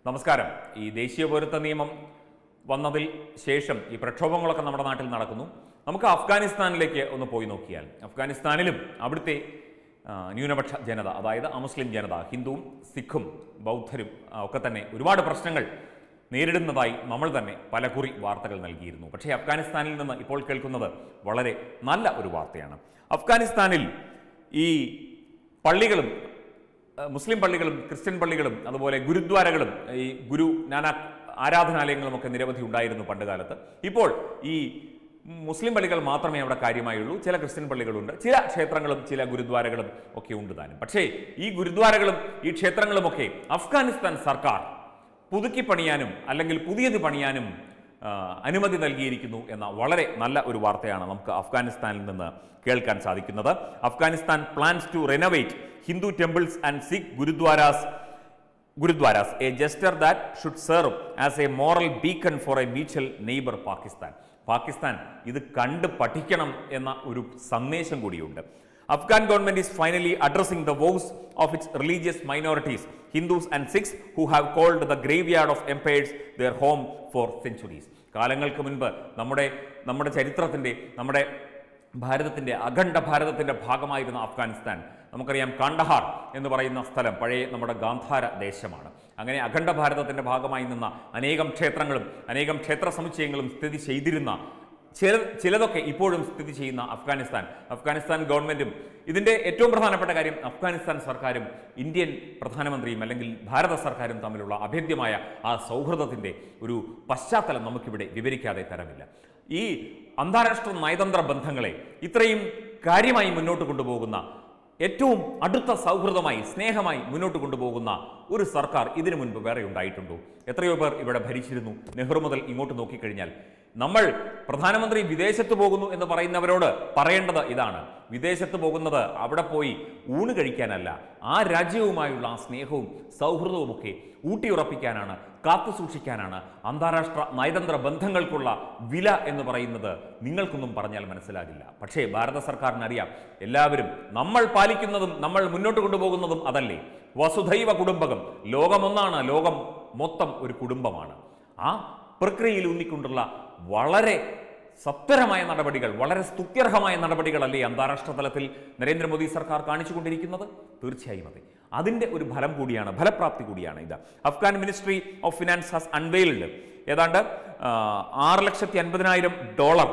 നമസ്കാരം ഈ ദേശീയ പൗരത്വ നിയമം വന്നതിൽ ശേഷം ഈ പ്രക്ഷോഭങ്ങളൊക്കെ നമ്മുടെ നാട്ടിൽ നടക്കുന്നു നമുക്ക് അഫ്ഗാനിസ്ഥാനിലേക്ക് ഒന്ന് പോയി നോക്കിയാൽ അഫ്ഗാനിസ്ഥാനിലും അവിടുത്തെ ആ, ന്യൂനപക്ഷ ജനത അതായത് അമുസ്ലിം ജനത ഹിന്ദുവും സിഖും ബൗദ്ധരും ആ, ഒക്കെ തന്നെ ഒരുപാട് പ്രശ്നങ്ങൾ നേരിടുന്നതായി നമ്മൾ തന്നെ പലകുറി വാർത്തകൾ നൽകിയിരുന്നു പക്ഷേ അഫ്ഗാനിസ്ഥാനിൽ നിന്ന് ഇപ്പോൾ കേൾക്കുന്നത് വളരെ നല്ല ഒരു വാർത്തയാണ് അഫ്ഗാനിസ്ഥാനിൽ ഈ പള്ളികളും ഏഹ് മുസ്ലിം പള്ളികളും ക്രിസ്ത്യൻ പള്ളികളും അതുപോലെ ഗുരുദ്വാരകളും ഈ ഗുരു നാനാക് ആരാധനാലയങ്ങളും ഒക്കെ നിരവധി ഉണ്ടായിരുന്നു പണ്ട് കാലത്ത് ഇപ്പോൾ ഈ മുസ്ലിം പള്ളികൾ മാത്രമേ അവിടെ കാര്യമായുള്ളൂ ചില ക്രിസ്ത്യൻ പള്ളികളുണ്ട് ചില ക്ഷേത്രങ്ങളും ചില ഗുരുദ്വാരകളും ഒക്കെ ഉണ്ട് താനും പക്ഷേ ഈ ഗുരുദ്വാരകളും ഈ ക്ഷേത്രങ്ങളുമൊക്കെ അഫ്ഗാനിസ്ഥാൻ സർക്കാർ പുതുക്കി പണിയാനും അല്ലെങ്കിൽ പുതിയത് പണിയാനും ആ, അനുമതി നൽകിയിരിക്കുന്നു എന്ന വളരെ നല്ല ഒരു വാർത്തയാണ് നമുക്ക് അഫ്ഗാനിസ്ഥാനിൽ നിന്ന് കേൾക്കാൻ സാധിക്കുന്നത് Afghanistan plans to renovate Hindu temples and Sikh gurdwaras gurdwaras a gesture that should serve as a moral beacon for a mutual neighbour Pakistan Pakistan ഇത് കണ്ട് പഠിക്കണം എന്ന ഒരു സന്ദേശം കൂടിയുണ്ട് Afghan government is finally addressing the woes of its religious minorities Hindus and Sikhs who have called the graveyard of empires their home for centuries കാലങ്ങൾക്ക് മുൻപ് നമ്മുടെ നമ്മുടെ ചരിത്രത്തിൻ്റെ നമ്മുടെ ഭാരതത്തിൻ്റെ അഖണ്ഡ ഭാരതത്തിൻ്റെ ഭാഗമായിരുന്ന അഫ്ഗാനിസ്ഥാൻ നമുക്കറിയാം കാണ്ടഹാർ എന്ന് പറയുന്ന സ്ഥലം പഴയ നമ്മുടെ ഗാന്ധാര ദേശമാണ് അങ്ങനെ അഖണ്ഡ ഭാരതത്തിൻ്റെ ഭാഗമായി നിന്ന അനേകം ക്ഷേത്രങ്ങളും അനേകം ക്ഷേത്ര സമുച്ചയങ്ങളും സ്ഥിതി ചെയ്തിരുന്ന ചില ചിലതൊക്കെ ഇപ്പോഴും സ്ഥിതി ചെയ്യുന്ന അഫ്ഗാനിസ്ഥാൻ അഫ്ഗാനിസ്ഥാൻ ഗവൺമെൻറ്റും ഇതിൻ്റെ ഏറ്റവും പ്രധാനപ്പെട്ട കാര്യം അഫ്ഗാനിസ്ഥാൻ സർക്കാരും ഇന്ത്യൻ പ്രധാനമന്ത്രിയും അല്ലെങ്കിൽ ഭാരത സർക്കാരും തമ്മിലുള്ള അഭേദ്യമായ ആ സൗഹൃദത്തിൻ്റെ ഒരു പശ്ചാത്തലം നമുക്കിവിടെ വിവരിക്കാതെ തരമില്ല ഈ അന്താരാഷ്ട്ര നയതന്ത്ര ബന്ധങ്ങളെ ഇത്രയും കാര്യമായി മുന്നോട്ട് കൊണ്ടുപോകുന്ന ഏറ്റവും അടുത്ത സൗഹൃദമായി സ്നേഹമായി മുന്നോട്ട് കൊണ്ടുപോകുന്ന ഒരു സർക്കാർ ഇതിനു മുൻപ് വേറെ ഉണ്ടായിട്ടുണ്ടോ എത്രയോ പേർ ഇവിടെ ഭരിച്ചിരുന്നു നെഹ്റു മുതൽ ഇങ്ങോട്ട് നോക്കിക്കഴിഞ്ഞാൽ നമ്മൾ പ്രധാനമന്ത്രി വിദേശത്ത് പോകുന്നു എന്ന് പറയുന്നവരോട് പറയേണ്ടത് ഇതാണ് വിദേശത്ത് പോകുന്നത് അവിടെ പോയി ഊണ് കഴിക്കാനല്ല ആ രാജ്യവുമായുള്ള ആ സ്നേഹവും സൗഹൃദവുമൊക്കെ ഊട്ടിയുറപ്പിക്കാനാണ് കാത്തു സൂക്ഷിക്കാനാണ് അന്താരാഷ്ട്ര നയതന്ത്ര ബന്ധങ്ങൾക്കുള്ള വില എന്ന് പറയുന്നത് നിങ്ങൾക്കൊന്നും പറഞ്ഞാൽ മനസ്സിലാകില്ല പക്ഷേ ഭാരത സർക്കാരിനറിയാം എല്ലാവരും നമ്മൾ പാലിക്കുന്നതും നമ്മൾ മുന്നോട്ട് കൊണ്ടുപോകുന്നതും അതല്ലേ വസുധൈവ കുടുംബകം ലോകമൊന്നാണ് ലോകം മൊത്തം ഒരു കുടുംബമാണ് ആ പ്രക്രിയയിൽ ഊന്നിക്കൊണ്ടുള്ള വളരെ സത്വരമായ നടപടികൾ വളരെ സ്തുത്യർഹമായ നടപടികളല്ലേ അന്താരാഷ്ട്ര തലത്തിൽ നരേന്ദ്രമോദി സർക്കാർ കാണിച്ചുകൊണ്ടിരിക്കുന്നത് തീർച്ചയായും അതെ അതിൻ്റെ ഒരു ഫലം കൂടിയാണ് ഫലപ്രാപ്തി കൂടിയാണ് ഇത് Afghan ministry of finance has unveiled ഏതാണ്ട് ആ, ആറ് ലക്ഷത്തി അൻപതിനായിരം ഡോളർ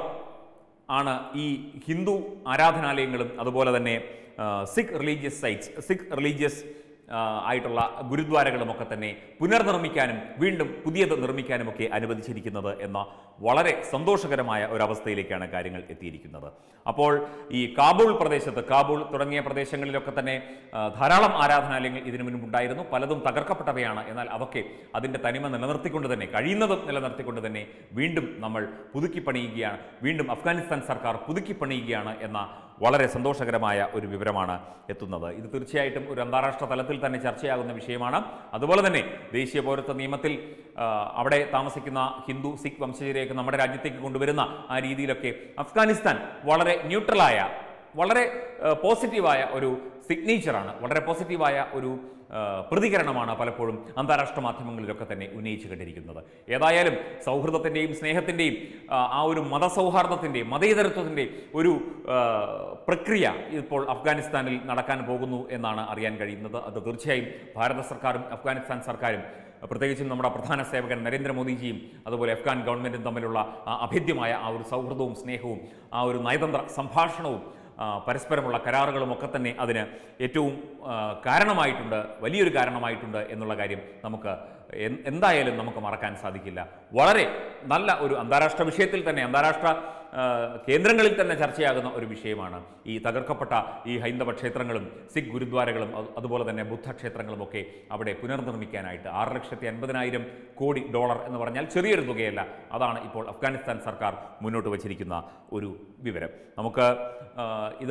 ആണ് ഈ ഹിന്ദു ആരാധനാലയങ്ങളും അതുപോലെ തന്നെ ആ, Sikh religious sites Sikh religious ആ, ആയിട്ടുള്ള ഗുരുദ്വാരകളും ഒക്കെ തന്നെ പുനർനിർമ്മിക്കാനും വീണ്ടും പുതിയത് നിർമ്മിക്കാനും ഒക്കെ അനുവദിച്ചിരിക്കുന്നത് എന്ന വളരെ സന്തോഷകരമായ ഒരവസ്ഥയിലേക്കാണ് കാര്യങ്ങൾ എത്തിയിരിക്കുന്നത് അപ്പോൾ ഈ കാബൂൾ പ്രദേശത്ത് കാബൂൾ തുടങ്ങിയ പ്രദേശങ്ങളിലൊക്കെ തന്നെ ആ, ധാരാളം ആരാധനാലയങ്ങൾ ഇതിനു മുൻപ് ഉണ്ടായിരുന്നു പലതും തകർക്കപ്പെട്ടവയാണ് എന്നാൽ അതൊക്കെ അതിൻ്റെ തനിമ നിലനിർത്തിക്കൊണ്ട് തന്നെ കഴിയുന്നതും നിലനിർത്തിക്കൊണ്ട് തന്നെ വീണ്ടും നമ്മൾ പുതുക്കി പണിയുകയാണ് വീണ്ടും അഫ്ഗാനിസ്ഥാൻ സർക്കാർ പുതുക്കി പണിയുകയാണ് എന്ന വളരെ സന്തോഷകരമായ ഒരു വിവരമാണ് എത്തുന്നത് ഇത് തീർച്ചയായിട്ടും ഒരു അന്താരാഷ്ട്ര തലത്തിൽ തന്നെ ചർച്ചയാകുന്ന വിഷയമാണ് അതുപോലെ തന്നെ ദേശീയ പൗരത്വ നിയമത്തിൽ ആ, അവിടെ താമസിക്കുന്ന ഹിന്ദു സിഖ് വംശജരെയൊക്കെ നമ്മുടെ രാജ്യത്തേക്ക് കൊണ്ടുവരുന്ന ആ രീതിയിലൊക്കെ അഫ്ഗാനിസ്ഥാൻ വളരെ ന്യൂട്രലായ വളരെ ആ, പോസിറ്റീവായ ഒരു സിഗ്നേച്ചറാണ് വളരെ പോസിറ്റീവായ ഒരു ആ, പ്രതികരണമാണ് പലപ്പോഴും അന്താരാഷ്ട്ര മാധ്യമങ്ങളിലൊക്കെ തന്നെ ഉന്നയിച്ചു കണ്ടിരിക്കുന്നത് ഏതായാലും സൗഹൃദത്തിൻ്റെയും സ്നേഹത്തിൻ്റെയും ആ, ആ ഒരു മതസൗഹാർദ്ദത്തിൻ്റെയും മതേതരത്വത്തിൻ്റെയും ഒരു ആ, പ്രക്രിയ ഇപ്പോൾ അഫ്ഗാനിസ്ഥാനിൽ നടക്കാൻ പോകുന്നു എന്നാണ് അറിയാൻ കഴിയുന്നത് അത് തീർച്ചയായും ഭാരത സർക്കാരും അഫ്ഗാനിസ്ഥാൻ സർക്കാരും പ്രത്യേകിച്ചും നമ്മുടെ പ്രധാന സേവകൻ നരേന്ദ്രമോദിജിയും അതുപോലെ അഫ്ഗാൻ ഗവൺമെൻറ്റും തമ്മിലുള്ള ആ അഭേദ്യമായ ആ ഒരു സൗഹൃദവും സ്നേഹവും ആ ഒരു നയതന്ത്ര സംഭാഷണവും ആ, പരസ്പരമുള്ള കരാറുകളും ഒക്കെ തന്നെ അതിന് ഏറ്റവും ആ, കാരണമായിട്ടുണ്ട് വലിയൊരു കാരണമായിട്ടുണ്ട് എന്നുള്ള കാര്യം നമുക്ക് എൻ- എന്തായാലും നമുക്ക് മറക്കാൻ സാധിക്കില്ല വളരെ നല്ല ഒരു അന്താരാഷ്ട്ര വിഷയത്തിൽ തന്നെ അന്താരാഷ്ട്ര ആ, കേന്ദ്രങ്ങളിൽ തന്നെ ചർച്ചയാകുന്ന ഒരു വിഷയമാണ് ഈ തകർക്കപ്പെട്ട ഈ ഹൈന്ദവ ക്ഷേത്രങ്ങളും സിഖ് ഗുരുദ്വാരകളും അത് അതുപോലെ തന്നെ ബുദ്ധക്ഷേത്രങ്ങളും ഒക്കെ അവിടെ പുനർനിർമ്മിക്കാനായിട്ട് ആറ് ലക്ഷത്തി അൻപതിനായിരം കോടി ഡോളർ എന്ന് പറഞ്ഞാൽ ചെറിയൊരു തുകയല്ല അതാണ് ഇപ്പോൾ അഫ്ഗാനിസ്ഥാൻ സർക്കാർ മുന്നോട്ട് വച്ചിരിക്കുന്ന ഒരു വിവരം നമുക്ക് ആ, ഇത്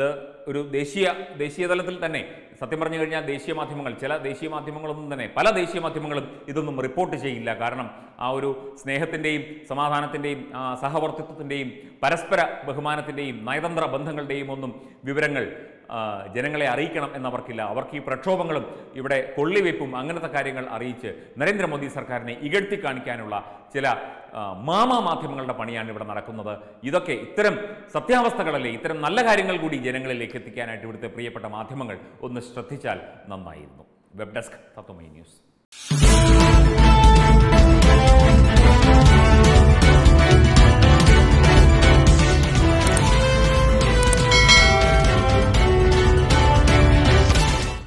ഒരു ദേശീയ ദേശീയ തലത്തിൽ തന്നെ സത്യം പറഞ്ഞു കഴിഞ്ഞാൽ ദേശീയ മാധ്യമങ്ങൾ ചില ദേശീയ മാധ്യമങ്ങളൊന്നും തന്നെ പല ദേശീയ മാധ്യമങ്ങളും ഇതൊന്നും റിപ്പോർട്ട് ചെയ്യില്ല കാരണം ആ ഒരു സ്നേഹത്തിൻ്റെയും സമാധാനത്തിൻ്റെയും ആ, സഹവർത്തിത്വത്തിൻ്റെയും പരസ്പര ബഹുമാനത്തിൻ്റെയും നയതന്ത്ര ബന്ധങ്ങളുടെയും ഒന്നും വിവരങ്ങൾ ആ, ജനങ്ങളെ അറിയിക്കണം എന്നവർക്കില്ല അവർക്ക് ഈ പ്രക്ഷോഭങ്ങളും ഇവിടെ കൊള്ളിവെപ്പും അങ്ങനത്തെ കാര്യങ്ങൾ അറിയിച്ച് നരേന്ദ്രമോദി സർക്കാരിനെ ഇകഴ്ത്തി കാണിക്കാനുള്ള ചില ആ, മാമാ മാധ്യമങ്ങളുടെ പണിയാണ് ഇവിടെ നടക്കുന്നത് ഇതൊക്കെ ഇത്തരം സത്യാവസ്ഥകളല്ലേ ഇത്തരം നല്ല കാര്യങ്ങൾ കൂടി ജനങ്ങളിലേക്ക് എത്തിക്കാനായിട്ട് ഇവിടുത്തെ പ്രിയപ്പെട്ട മാധ്യമങ്ങൾ ഒന്ന് ശ്രദ്ധിച്ചാൽ നന്നായിരുന്നു വെബ് ഡെസ്ക് തത്വമൈ ന്യൂസ്